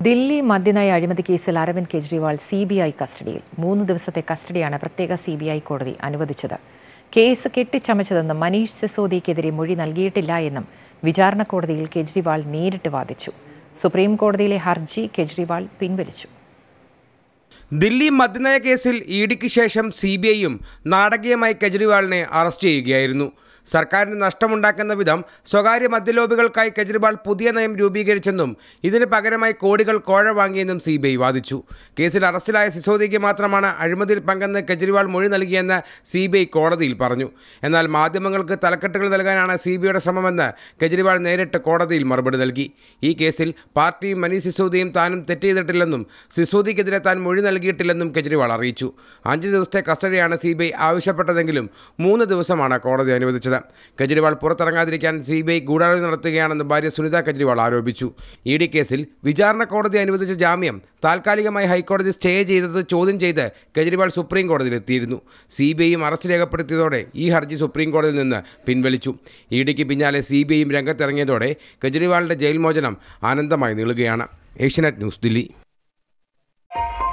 ദില്ലി മദ്യനയ അഴിമതി കേസിൽ Arvind Kejriwal C B I കസ്റ്റഡിയിൽ മൂന്ന് ദിവസത്തെ കസ്റ്റഡിയാണ് പ്രത്യേക സി ബി ഐ കോടതി അനുവദിച്ചത് കേസ് കെട്ടിച്ചമച്ചതെന്നും മനീഷ് സിസോദിക്കെതിരെ മൊഴി നൽകിയിട്ടില്ല എന്നും വിചാരണ കോടതിയിൽ കെജ്രിവാൾ നേരിട്ട് വാദിച്ചു സുപ്രീം കോടതിയിലെ ഹർജി കെജ്രിവാൾ പിൻവലിച്ചു ദില്ലി മദ്യനയ കേസിൽ ഇ ഡിക്ക് ശേഷം സി ബി ഐയും നാടകീയമായി കെജ്രിവാളിനെ അറസ്റ്റ് ചെയ്യുകയായിരുന്നു സർക്കാരിന് നഷ്ടമുണ്ടാക്കുന്ന വിധം സ്വകാര്യ മദ്യലോബികൾക്കായി കെജ്രിവാൾ പുതിയ നയം രൂപീകരിച്ചെന്നും ഇതിന് പകരമായി കോടികൾ കോഴ വാങ്ങിയെന്നും സി ബി ഐ വാദിച്ചു കേസിൽ അറസ്റ്റിലായ സിസോദിക്ക് മാത്രമാണ് അഴിമതിയിൽ പങ്കെന്ന് കെജ്രിവാൾ മൊഴി നൽകിയെന്ന് സി ബി ഐ കോടതിയിൽ പറഞ്ഞു എന്നാൽ മാധ്യമങ്ങൾക്ക് തലക്കെട്ടുകൾ നൽകാനാണ് സി ബി ഐയുടെ ശ്രമമെന്ന് കെജ്രിവാൾ നേരിട്ട് കോടതിയിൽ മറുപടി നൽകി ഈ കേസിൽ പാർട്ടിയും മനീഷ് സിസോദിയും താനും തെറ്റ് ചെയ്തിട്ടില്ലെന്നും സിസോദിക്കെതിരെ താൻ മൊഴി നൽകിയിട്ടില്ലെന്നും കെജ്രിവാൾ അറിയിച്ചു അഞ്ച് ദിവസത്തെ കസ്റ്റഡിയാണ് സി ബി ഐ ആവശ്യപ്പെട്ടതെങ്കിലും മൂന്ന് ദിവസമാണ് കോടതി അനുവദിച്ചത് കെജ്രിവാൾ പുറത്തിറങ്ങാതിരിക്കാൻ സി ബി ഐ ഗൂഢാലോചന നടത്തുകയാണെന്ന് ഭാര്യ സുനിത കെജ്രിവാൾ ആരോപിച്ചു ഇ ഡി കേസിൽ വിചാരണ കോടതി അനുവദിച്ച ജാമ്യം താൽക്കാലികമായി ഹൈക്കോടതി സ്റ്റേ ചെയ്തത് ചോദ്യം ചെയ്ത് കെജ്രിവാൾ സുപ്രീം കോടതിയിൽ എത്തിയിരുന്നു സി ബി ഐയും അറസ്റ്റ് രേഖപ്പെടുത്തിയതോടെ ഈ ഹർജി സുപ്രീം കോടതിയിൽ നിന്ന് പിൻവലിച്ചു ഇ ഡിക്ക് പിന്നാലെ സി ബി ഐയും രംഗത്തിറങ്ങിയതോടെ കെജ്രിവാളിന്റെ ജയിൽ മോചനം ആനന്ദമായി നീളുകയാണ് ഏഷ്യനെറ്റ് ന്യൂസ് ദില്ലി